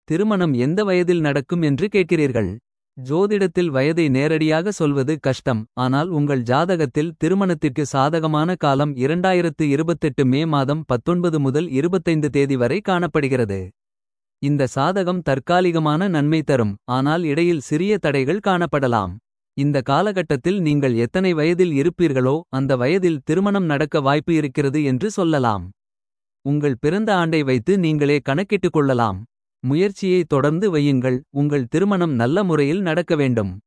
திருமணம் எந்த வயதில் நடக்கும் என்று கேட்கிறீர்கள். ஜோதிடத்தில் வயதை நேரடியாக சொல்வது கஷ்டம். ஆனால் உங்கள் ஜாதகத்தில் திருமணத்திற்கு சாதகமான காலம் 2028 மே மாதம் 19 முதல் 25 தேதி வரை காணப்படுகிறது. இந்த சாதகம் தற்காலிகமான நன்மை தரும். ஆனால் இடையில் சிறிய தடைகள் காணப்படலாம். இந்த காலகட்டத்தில் நீங்கள் எத்தனை வயதில் இருப்பீர்களோ. அந்த வயதில் திருமணம் நடக்க வாய்ப்பு இருக்கிறது என்று சொல்லலாம். உங்கள் பிறந்த ஆண்டை வைத்து நீங்களே கணக்கிட்டுக் கொள்ளலாம். முயற்சியை தொடர்ந்து வையுங்கள் உங்கள் திருமணம் நல்ல முறையில் நடக்க வேண்டும்.